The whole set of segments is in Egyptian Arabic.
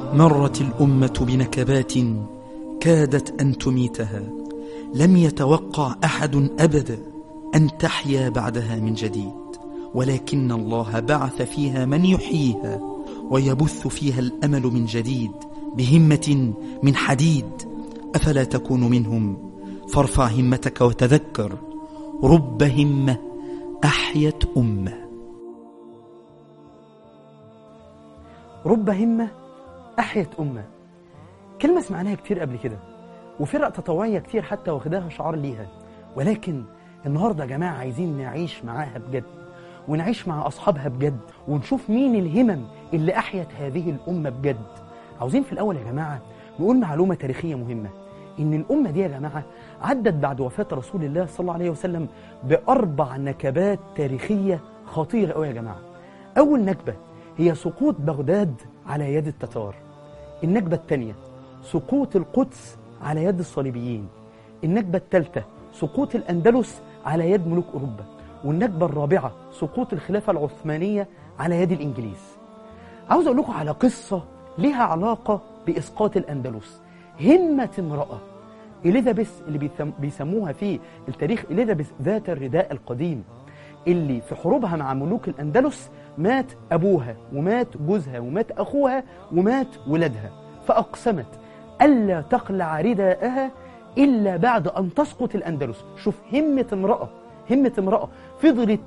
مرت الأمة بنكبات كادت أن تميتها لم يتوقع أحد أبدا أن تحيا بعدها من جديد ولكن الله بعث فيها من يحييها ويبث فيها الأمل من جديد بهمة من حديد أفلا تكون منهم فارفع همتك وتذكر رب همة أحيت أمة رب همة أحيت أمة كلمة سمعناها كتير قبل كده وفرق تطوعية كتير حتى واخداها شعار ليها ولكن النهاردة يا جماعة عايزين نعيش معاها بجد ونعيش مع أصحابها بجد ونشوف مين الهمم اللي أحيت هذه الأمة بجد عاوزين في الأول يا جماعة نقول معلومة تاريخية مهمة إن الأمة دي يا جماعة عدت بعد وفاة رسول الله صلى الله عليه وسلم بأربع نكبات تاريخية خطيرة أوي يا جماعة أول نكبة هي سقوط بغداد على يد التتار النكبة الثانية سقوط القدس على يد الصليبيين النكبة الثالثة سقوط الأندلس على يد ملوك أوروبا والنكبة الرابعة سقوط الخلافة العثمانية على يد الإنجليز عاوز أقول لكم على قصة لها علاقة بإسقاط الأندلس همة امرأة إليزابيث اللي بيسم- بيسموها في التاريخ إليزابيث ذات الرداء القديم اللي في حروبها مع ملوك الأندلس مات أبوها ومات جوزها ومات أخوها ومات ولادها فأقسمت ألا تقلع رداءها إلا بعد أن تسقط الأندلس شوف همة امرأة همة امرأة فضلت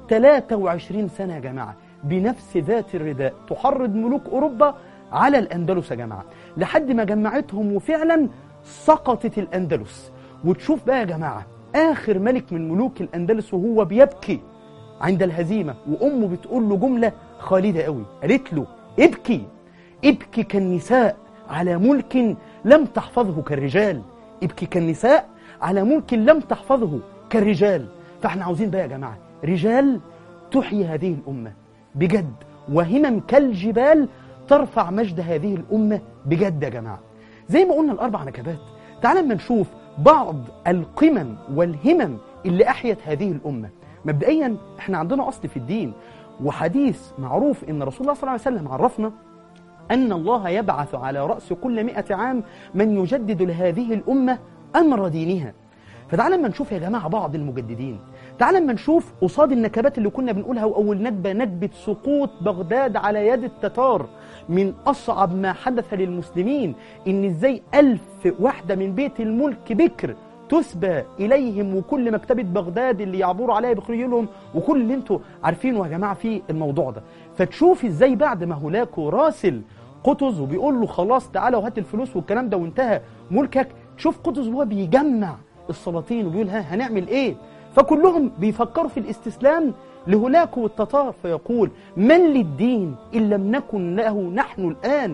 23 سنة يا جماعة بنفس ذات الرداء تحرض ملوك أوروبا على الأندلس يا جماعة لحد ما جمعتهم وفعلا سقطت الأندلس وتشوف بقى يا جماعة آخر ملك من ملوك الأندلس وهو بيبكي عند الهزيمة وأمه بتقول له جملة خالدة قوي قالت له ابكي ابكي كالنساء على ملك لم تحفظه كالرجال ابكي كالنساء على ملك لم تحفظه كالرجال فاحنا عاوزين بقى يا جماعة رجال تحيي هذه الأمة بجد وهمم كالجبال ترفع مجد هذه الأمة بجد يا جماعة زي ما قلنا الأربع نكبات تعال اما نشوف بعض القمم والهمم اللي أحيت هذه الأمة مبدئيا احنا عندنا أصل في الدين وحديث معروف ان رسول الله صلى الله عليه وسلم عرفنا أن الله يبعث على رأس كل مئة عام من يجدد لهذه الأمة أمر دينها فتعال لما نشوف يا جماعة بعض المجددين تعال لما نشوف قصاد النكبات اللي كنا بنقولها وأول نكبة نكبة سقوط بغداد على يد التتار من أصعب ما حدث للمسلمين إن إزاي ألف واحدة من بيت الملك بكر تسبى إليهم وكل مكتبة بغداد اللي يعبروا عليها بخيولهم وكل اللي انتوا عارفينه يا جماعة في الموضوع ده فتشوف إزاي بعد ما هولاكو راسل قطز وبيقول له خلاص تعالى وهات الفلوس والكلام ده وانتهى ملكك تشوف قطز وهو بيجمع السلاطين وبيقول ها هنعمل ايه فكلهم بيفكروا في الاستسلام لهولاكو والتتار فيقول من للدين إن لم نكن له نحن الآن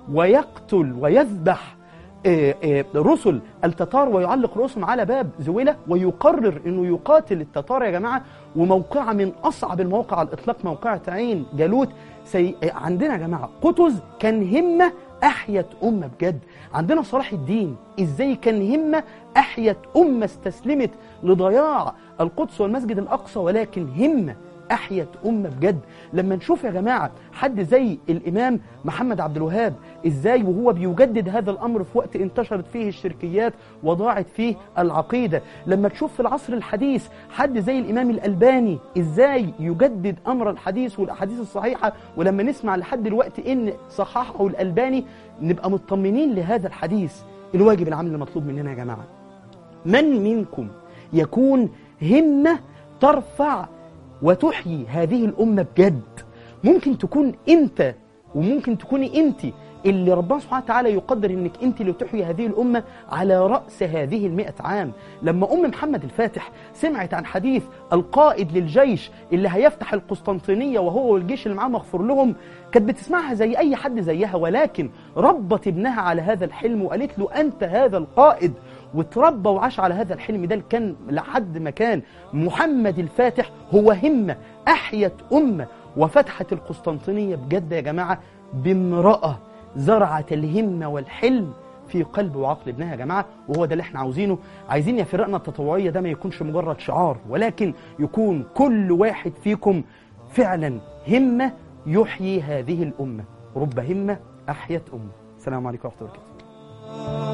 ويقتل ويذبح آه، آه، رسل التتار ويعلق رؤوسهم على باب زويلة ويقرر انه يقاتل التتار يا جماعة وموقعة من اصعب المواقع على الاطلاق موقعة عين جالوت سي... آه، عندنا يا جماعة قطز كان همة احيت امة بجد عندنا صلاح الدين ازاي كان همة احيت امة استسلمت لضياع القدس والمسجد الاقصى ولكن همة أحيت أمة بجد لما نشوف يا جماعة حد زي الإمام محمد عبد الوهاب إزاي وهو بيجدد هذا الأمر في وقت انتشرت فيه الشركيات وضاعت فيه العقيدة لما تشوف في العصر الحديث حد زي الإمام الألباني إزاي يجدد أمر الحديث والأحاديث الصحيحة ولما نسمع لحد دلوقتي إن صححه الألباني نبقى مطمنين لهذا الحديث الواجب العام اللي مطلوب مننا يا جماعة من منكم يكون همة ترفع وتحيي هذه الأمة بجد ممكن تكون أنت وممكن تكوني أنت اللي ربنا سبحانه وتعالى يقدر أنك أنت اللي تحيي هذه الأمة على رأس هذه المئة عام لما أم محمد الفاتح سمعت عن حديث القائد للجيش اللي هيفتح القسطنطينية وهو والجيش اللي معاه مغفور لهم كانت بتسمعها زي أي حد زيها ولكن ربت ابنها على هذا الحلم وقالت له أنت هذا القائد وتربى وعاش على هذا الحلم ده اللي كان لحد ما كان محمد الفاتح هو همة أحيت أمة وفتحت القسطنطينية بجد يا جماعة بامرأة زرعت الهمة والحلم في قلب وعقل ابنها يا جماعة وهو ده اللي احنا عاوزينه عايزين يا فرقنا التطوعية ده ما يكونش مجرد شعار ولكن يكون كل واحد فيكم فعلا همة يحيي هذه الأمة رب همة أحيت أمة السلام عليكم ورحمه الله وبركاته